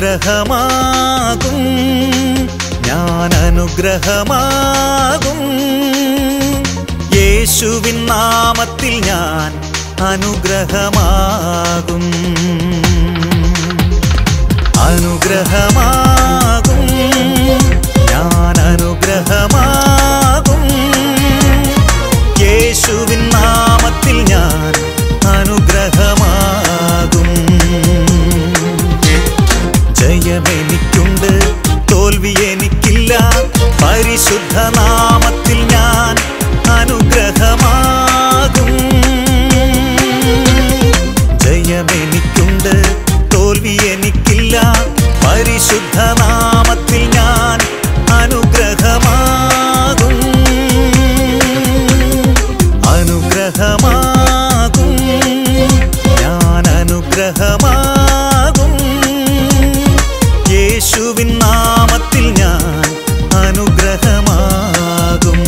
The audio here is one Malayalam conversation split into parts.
അനുഗ്രഹമാകും ഞാൻ അനുഗ്രഹമാകും യേശുവിൻ നാമത്തിൽ ഞാൻ അനുഗ്രഹമാകും അനുഗ്രഹമാകും ഞാൻ അനുഗ്രഹമാകും യേശുവിൻ നാമത്തിൽ ഞാൻ അനുഗ്രഹമാകും ജയമെനിക്കുണ്ട് തോൽവി എനിക്കില്ല പരിശുദ്ധ നാമത്തിൽ ഞാൻ അനുഗ്രഹമാകും ജയമെനിക്കുണ്ട് തോൽവി എനിക്കില്ല പരിശുദ്ധ നാമത്തിൽ ഞാൻ അനുഗ്രഹമാകും അനുഗ്രഹമാകും ഞാൻ അനുഗ്രഹമാകും യേശുവിൻ നാമത്തിൽ ഞാൻ അനുഗ്രഹമാകും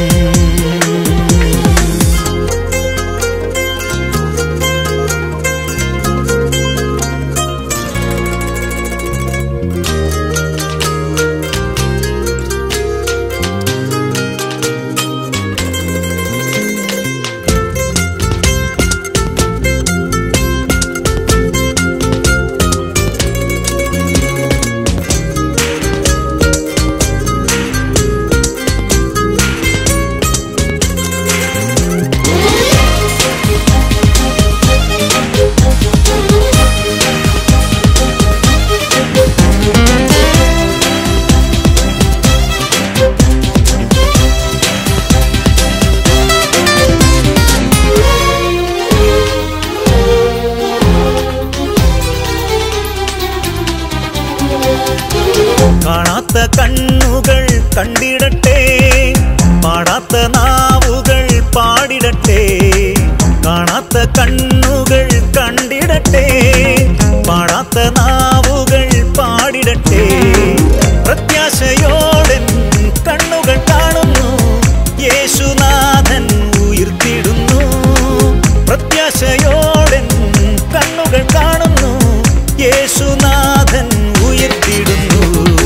കാണാത്ത കണ്ണുകൾ കണ്ടിടട്ടെ പാടാത്ത നാവുകൾ പാടിടട്ടെ കാണാത്ത കണ്ണുകൾ കണ്ടിടട്ടെ പാടാത്ത നാവുകൾ പാടിടട്ടെ പ്രത്യാശയോടൻ കണ്ണുകൾ കാണുന്നു യേശുനാഥൻ ഉയർത്തിടുന്നു പ്രത്യാശയോടൻ കണ്ണുകൾ കാണുന്നു യേശുനാഥൻ ഉയർത്തിടുന്നു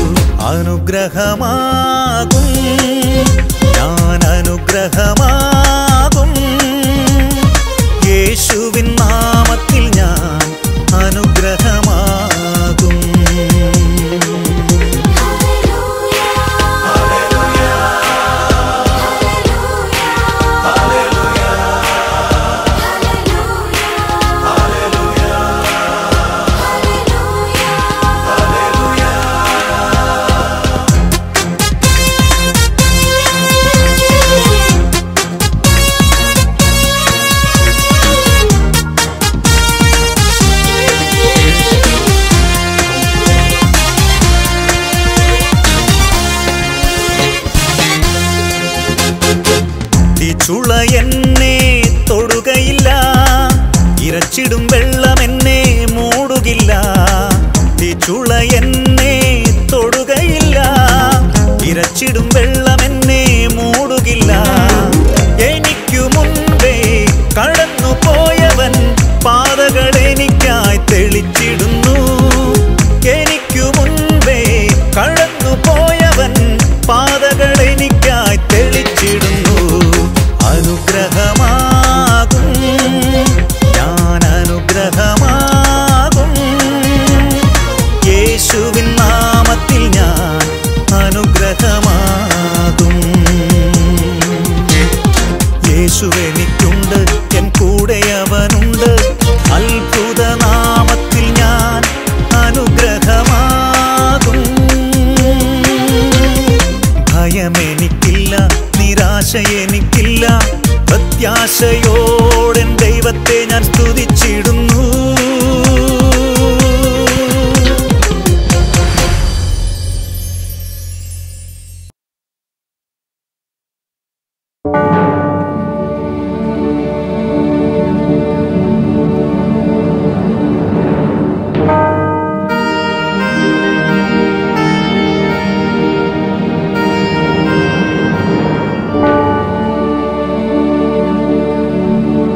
അനുഗ്രഹമാകും ഞാൻ അനുഗ്രഹമാകും യേശുവിൻ നാമത്തിൽ ഞാൻ അനുഗ്രഹമാകും ചുള എന്നെ തൊടുകയില്ല ഇരച്ചിടും വെള്ളം എന്നെ മൂടുകില്ല ചുള എന്നെ തൊടുകയില്ല ഇരച്ചിടും വെള്ളം എന്നെ മൂടുകില്ല എനിക്കു മുൻപേ കടന്നു പോയവൻ പാതകൾ എനിക്കായി തെളിച്ചിടുന്നു എനിക്കു മുൻപേ കടന്നു പോയവൻ പാതകൾ എനിക്കായി തെളിച്ചിടുന്നു അനുഗ്രഹമാകും ഞാൻ അനുഗ്രഹമാകും യേശുവിൻ നാമത്തിൽ ഞാൻ അനുഗ്രഹമാകും യേശുവെനിക്കുണ്ട് എൻ കൂടെ അവനുണ്ട് അത്ഭുത നാമത്തിൽ ഞാൻ അനുഗ്രഹമാകും ഭയമെനിക്കില്ല നിരാശ എനിക്കില്ല പ്രത്യാശയോടെൻ ദൈവത്തെ ഞാൻ സ്തുതിച്ചിടുന്നു യേശുവേ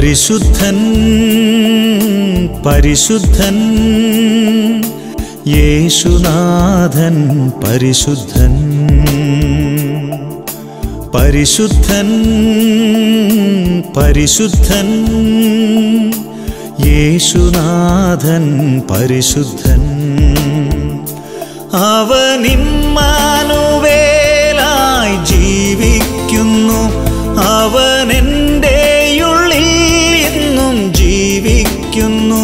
പരിശുദ്ധൻ പരിശുദ്ധൻ യേശുനാഥൻ പരിശുദ്ധൻ പരിശുദ്ധൻ പരിശുദ്ധൻ യേശുനാഥൻ പരിശുദ്ധൻ അവനിമ്മാനുവേലായി ജീവിക്കുന്നു അവൻ എൻ്റെ ഉള്ളിൽ എന്നും ജീവിക്കുന്നു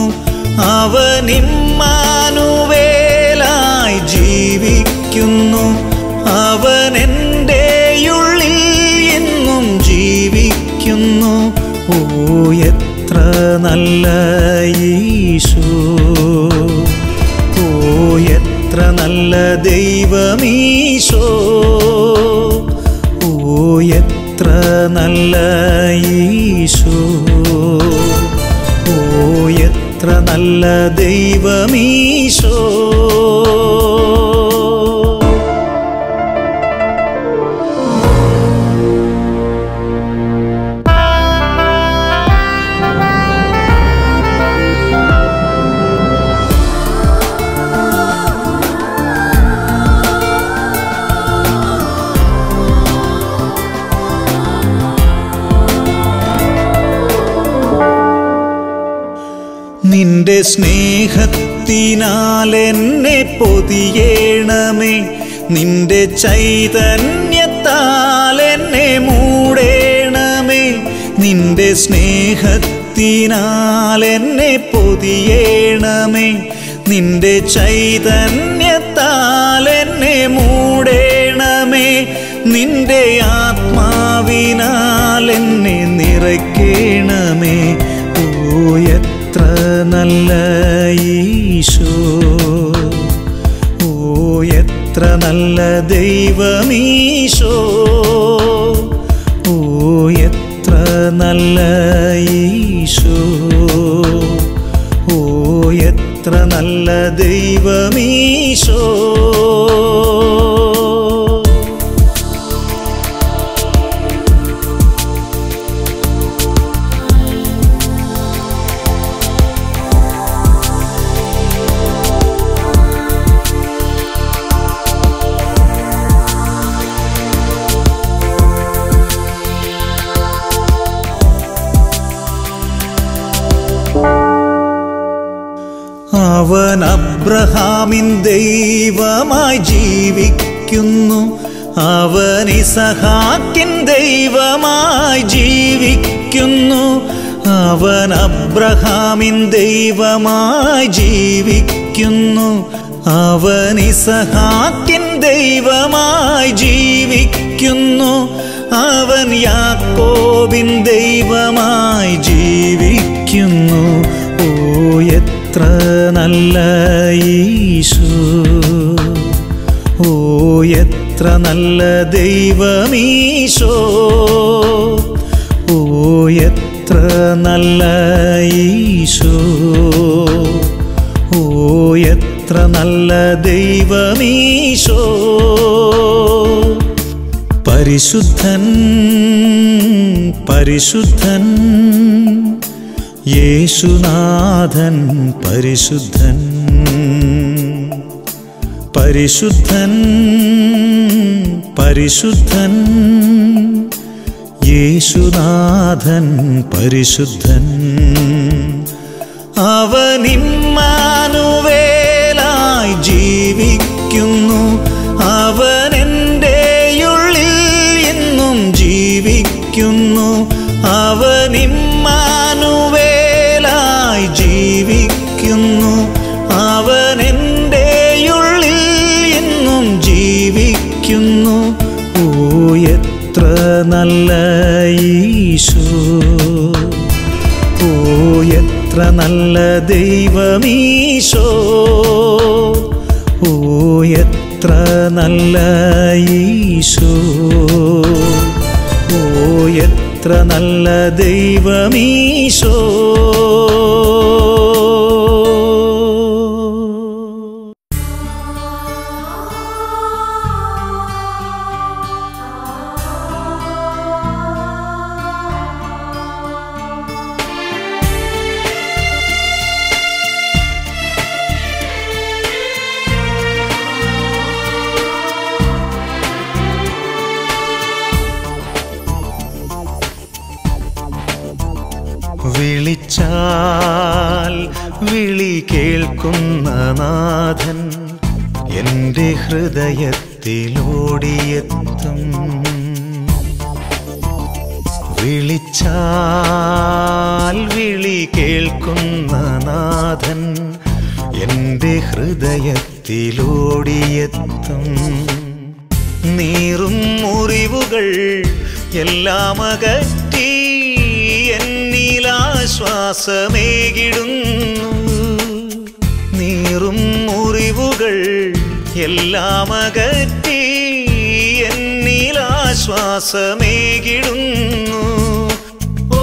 അവനിമ്മാനുവേലായി ജീവിക്കുന്നു അവൻ എൻ്റെ ഉള്ളിൽ എന്നും ജീവിക്കുന്നു ഓ എത്ര നല്ല ഈശോ ഓ എത്ര നല്ല ദൈവമീശോ ഓ എത്ര നല്ല ഈശോ ഓ എത്ര നല്ല ദൈവമീശോ നിന്റെ സ്നേഹത്തിനാൽ എന്നെ പൊതിയേണമേ നിന്റെ ചൈതന്യത്താൽ എന്നെ മൂടേണമേ നിന്റെ സ്നേഹത്തിനാൽ എന്നെ പൊതിയേണമേ നിന്റെ ചൈതന്യത്താൽ എന്നെ മൂടേണമേ നിന്റെ ആത്മാവിനാൽ എന്നെ നിറയ്ക്കേണമേ ഓ എത്ര നല്ല ഈശോ ഓ എത്ര നല്ല ദൈവമീശോ ഓ എത്ര നല്ല ഈശോ ഓ എത്ര നല്ല ദൈവമീശോ അവൻ അബ്രഹാമിൻ ദൈവമായി ജീവിക്കുന്നു അവൻ ഇസഹാക്കിൻ ദൈവമായി ജീവിക്കുന്നു അവൻ അബ്രഹാമിൻ ദൈവമായി ജീവിക്കുന്നു അവൻ ഇസഹാക്കിൻ ദൈവമായി ജീവിക്കുന്നു അവൻ യാക്കോബിൻ ദൈവമായി ജീവിക്കുന്നു ഓ എത്ര നല്ല ഈശോ ഓ എത്ര നല്ല ദൈവമീശോ ഓ എത്ര നല്ല ഈശോ ഓ എത്ര നല്ല ദൈവമീശോ പരിശുദ്ധൻ പരിശുദ്ധൻ യേശുനാഥൻ പരിശുദ്ധൻ പരിശുദ്ധൻ പരിശുദ്ധൻ യേശുനാഥൻ പരിശുദ്ധൻ അവനിമ്മാനുവേലായി ജീവിക്കുന്നു അവൻ എൻ്റെ ഉള്ളിൽ എന്നും ജീവിക്കുന്നു അവനിമ്മാനുവേലായി ജീവിക്കുന്നു അവൻ എൻ്റെ ഉള്ളിൽ എന്നും ജീവിക്കുന്നു ഓ എത്ര നല്ല ഈശോ ഓ എത്ര നല്ല ദൈവമീശോ ഓ എത്ര നല്ല ഈശോ ഓ എത്ര നല്ല ദൈവമീശോ ആ വിളിച്ചാൽ വിളി കേൾക്കുന്ന നാഥൻ എൻ്റെ ഹൃദയത്തിലോടിയെത്തും വിളിച്ചാൽ വിളി കേൾക്കുന്ന നാഥൻ എൻ്റെ ഹൃദയത്തിലോടിയെത്തും നീറും മുറിവുകൾ എല്ലാം അകറ്റി എന്നിലാശ്വാസമേകിടുന്നു നീറും മുറിവുകൾ എല്ലാം അകറ്റി എന്നിലാശ്വാസമേകിടുന്നു ഓ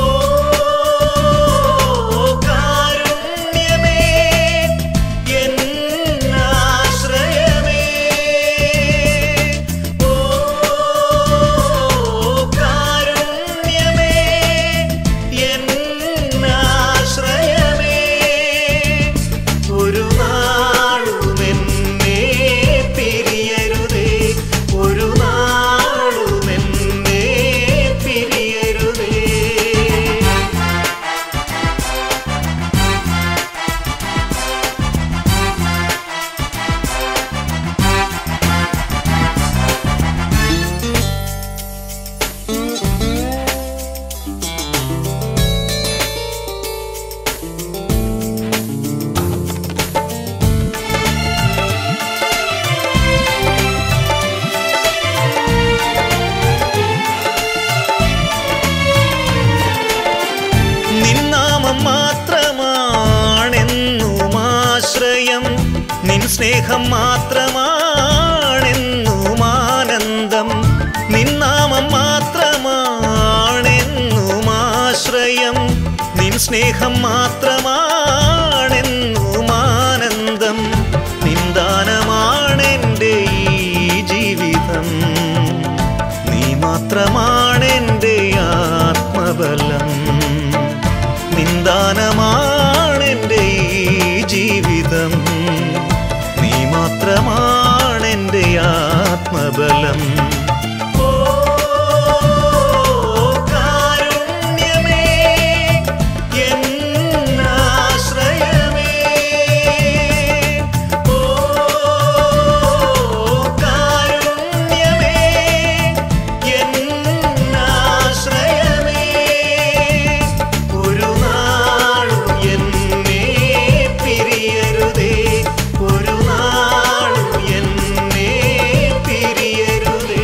കാരുണ്യമേ എന്നാശ്രയമേ ഓ കാരുണ്യമേ എന്നാശ്രയമേ ഒരു നാളും എന്നെ പിരിയരുതേ ഒരു നാളും എന്നെ പിരിയരുതേ നിന്നാമം മാത്രമാണെന്നും ആശ്രയം നിൻ സ്നേഹം മാത്രമാണെന്നും ആനന്ദം നിന്നാമം മാത്രമാണെന്നും ആശ്രയം നിൻ സ്നേഹം മാത്രമാണെന്നും ആനന്ദം നിന്ദാനമാണെൻ്റെ ഈ ജീവിതം നീ മാത്രമാണെൻ്റെ ആത്മബലം നിന്ദാനമാണെൻ്റെ ഈ ജീവിതം നീ മാത്രമാണെൻ്റെ ആത്മബലം ഓ കാരുണ്യമേ എന്നാശ്രയമേ ഓ കാരുണ്യമേ എന്നാശ്രയമേ ഒരു നാളും എന്നെ പിരിയരുതേ ഒരു നാളും എന്നെ പിരിയരുതേ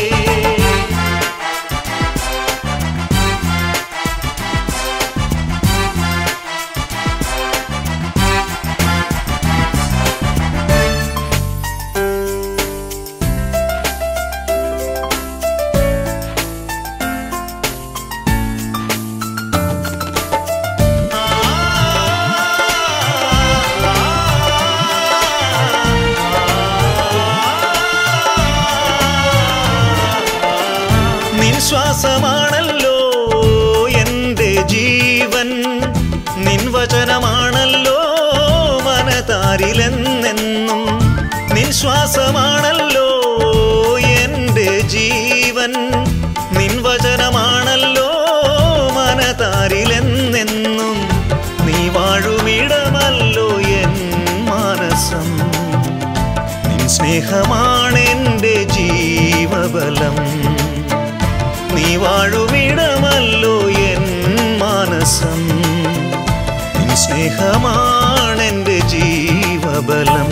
നിൻ ശ്വാസമാണല്ലോ എൻ്റെ ജീവൻ നിൻ വചനമാണല്ലോ മനതാരിലെന്നെന്നും നിൻ ശ്വാസമാണല്ലോ എൻ്റെ ജീവൻ നിൻ വചനമാണല്ലോ മനതാരിലെന്നെന്നും നീ വാഴുമിടമല്ലോ എൻ മാനസം നിൻ സ്നേഹമാണെൻ്റെ ജീവബലം നീ വാഴുമിടമല്ലോ എൻ മാനസം നിൻ സ്നേഹമാണെൻ്റെ ജീവബലം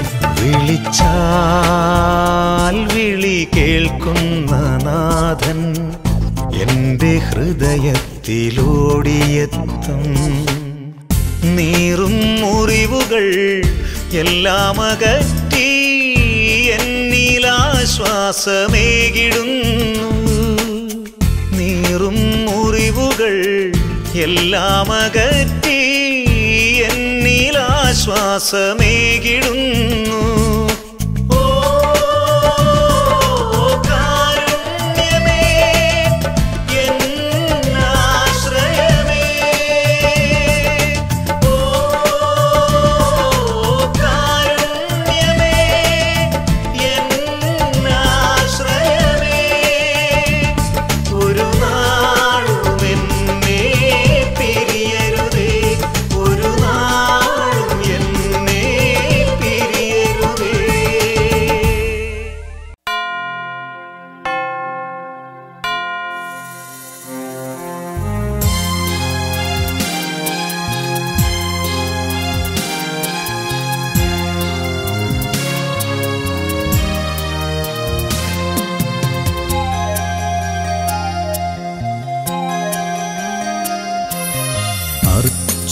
വിളിച്ചാൽ വിളി കേൾക്കുന്ന നാഥൻ എൻ്റെ ഹൃദയത്തിലോടിയെത്തും നീറും മുറിവുകൾ എല്ലാം അകറ്റി എന്നിലാശ്വാസമേകിടുന്നു നീറും മുറിവുകൾ എല്ലാം അകറ്റി എന്നിലാശ്വാസമേകിടുന്നു ഓ കാരുണ്യമേ എന്നാശ്രയമേ ഓ കാരുണ്യമേ എന്നാശ്രയമേ ഒരു നാളും എന്നെ പിരിയരുതേ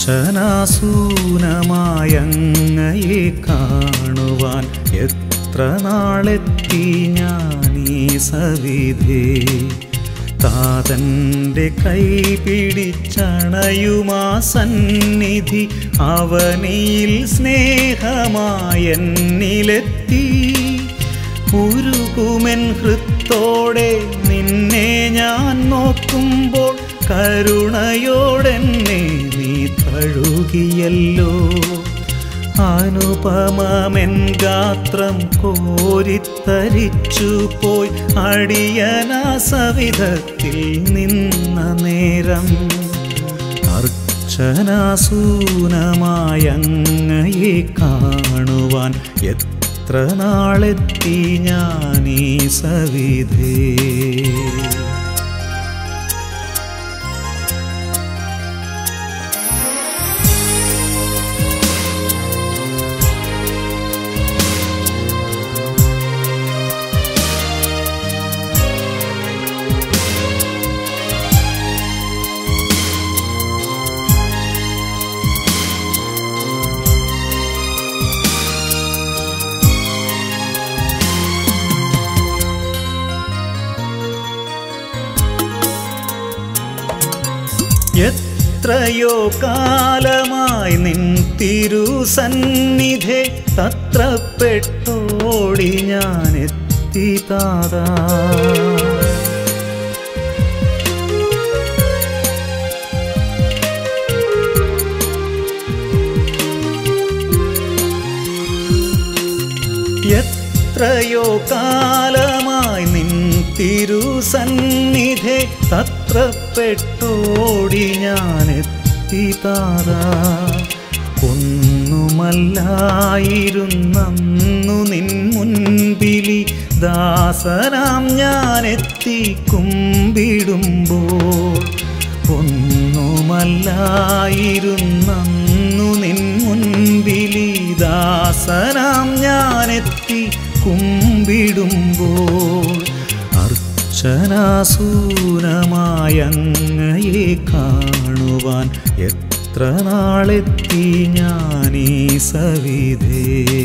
അർച്ചനാസൂനമായങ്ങയെ കാണുവാൻ എത്ര നാളെത്തി ഞാനീ സവിധേ താതൻ്റെ കൈ പിടിച്ചണയുമാ സന്നിധി അവനിൽ സ്നേഹമായെന്നിലെത്തി ഉരുകുമെൻ ഹൃത്തോടെ നിന്നെ ഞാൻ നോക്കുമ്പോൾ കരുണയോടെന്നെ നീ തഴുകിയല്ലോ അനുപമമെൻ ഗാത്രം കോരിത്തരിച്ചു പോയി അടിയനാ സവിധത്തിൽ നിന്ന നേരം അർച്ചനാസൂനമായങ്ങയെ കാണുവാൻ എത്ര നാളെത്തി ഞാനീ സവിധേ എത്രയോ കാലമായി നിൻ തിരുസന്നിധെ തത്രപ്പെട്ടോടി ഞാൻ എത്തി താതാ എത്രയോ കാലമായി നിൻ തിരുസന്നിധെ തത്രപ്പെട്ടോടി ഞാൻ എത്തി താതാ ഒന്നുമല്ലായിരുന്നു നിൻ മുൻപിലി ദാസനാം ഞാൻ എത്തി കുമ്പിടുമ്പോൾ ഒന്നുമല്ലായിരുന്നു നിൻ മുൻപിലി ദാസനാം ഞാനെത്തി കുമ്പിടുമ്പോൾ അർച്ചനാസൂനമായങ്ങയെ കാണുവാൻ എത്ര നാളെത്തി ഞാനീ സവിധേ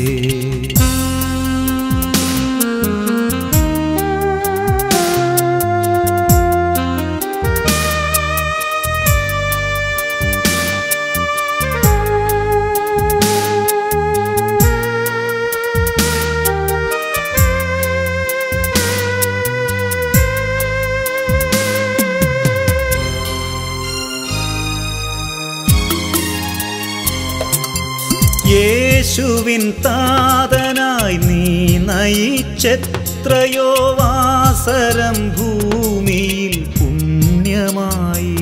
യേശുവിൻ താതനായി നീ നയിച്ചെത്രയോ വാസരം ഭൂമിയിൽ പുണ്യമായി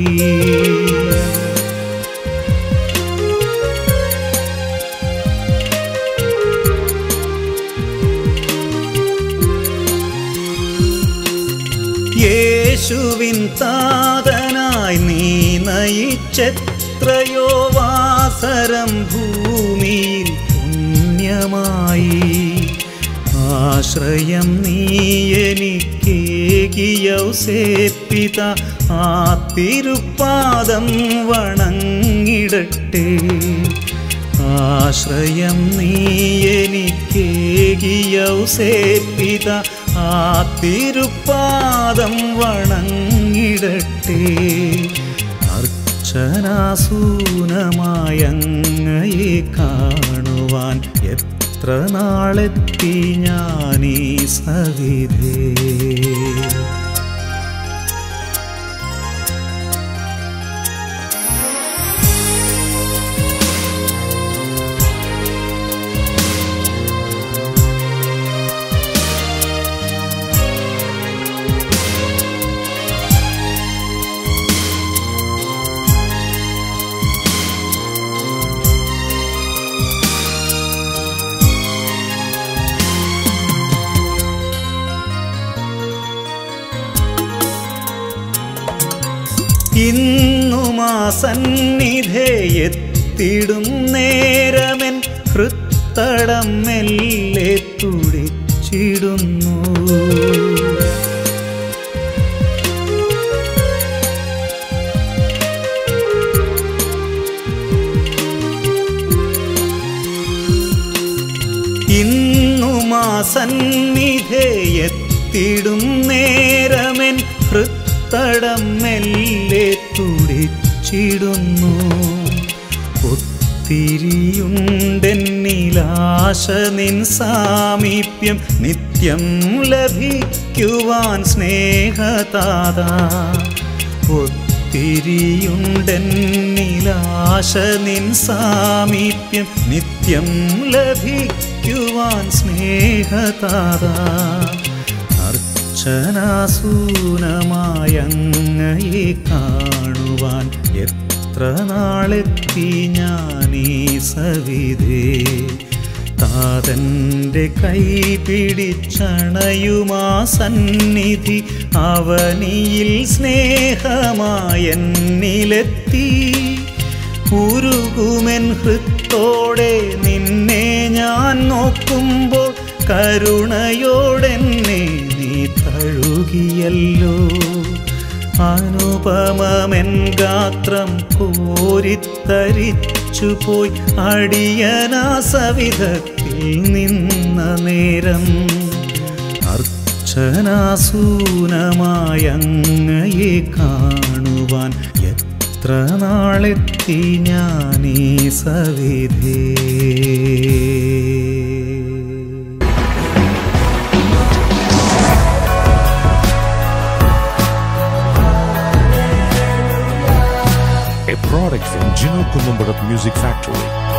യേശുവിൻ താതനായി നീ നയിച്ചെത്രയോ വാസരം ഭൂമിയിൽ പുണ്യമായി ആശ്രയം നീ എനിക്കേകിയൗസേപ്പിത ആ തിരുപ്പാദം വണങ്ങിടട്ടെ ആശ്രയം നീ എനിക്കേകിയൗസേപ്പിത ആ തിരുപ്പാദം വണങ്ങിടട്ടെ അർച്ചനാസൂനമായങ്ങയെ കാണുവാൻ എത്ര നാളെത്തി ഞാനീ സവിധേ ഇന്നുമാ സന്നിധേ എത്തിടും നേരമെൻ ഹൃത്തടം മെല്ലെ തുടിച്ചിടുന്നു സന്നിധേയെത്തിടും നേരമെൻ ഹൃത്തടം മെല്ലെ തുടിച്ചിടുന്നു ഒത്തിരിയുണ്ടെന്നിലാശ നിൻ സാമീപ്യം നിത്യം ലഭിക്കുവാൻ സ്നേഹതാത ഒത്തിരിയുണ്ടെന്നിലാശ നിൻ സാമീപ്യം നിത്യം ലഭിക്കുവാൻ സ്നേഹതാത അർച്ചനാസൂനമായങ്ങയെ കാണുവാൻ എത്ര നാളെത്തി ഞാനീ സവിധേ താതൻ്റെ കൈ പിടിച്ചണയുമാ സന്നിധി അവനിയിൽ സ്നേഹമായെന്നിലെത്തി ഉരുകുമെൻ ഹൃത്തോടെ നിന്നെ ഞാൻ നോക്കുമ്പോൾ കരുണയോടെന്നെ നീ തഴുകിയല്ലോ അനുപമമെൻ ഗാത്രം കോരിത്തരിച്ചു പോയി അടിയനാ സവിധത്തിൽ നിന്ന നേരം അർച്ചനാസൂനമായങ്ങയെ കാണുവാൻ എത്ര നാളെത്തി ഞാനീ സവിധേ a product from Gino Columbarat Music Factory.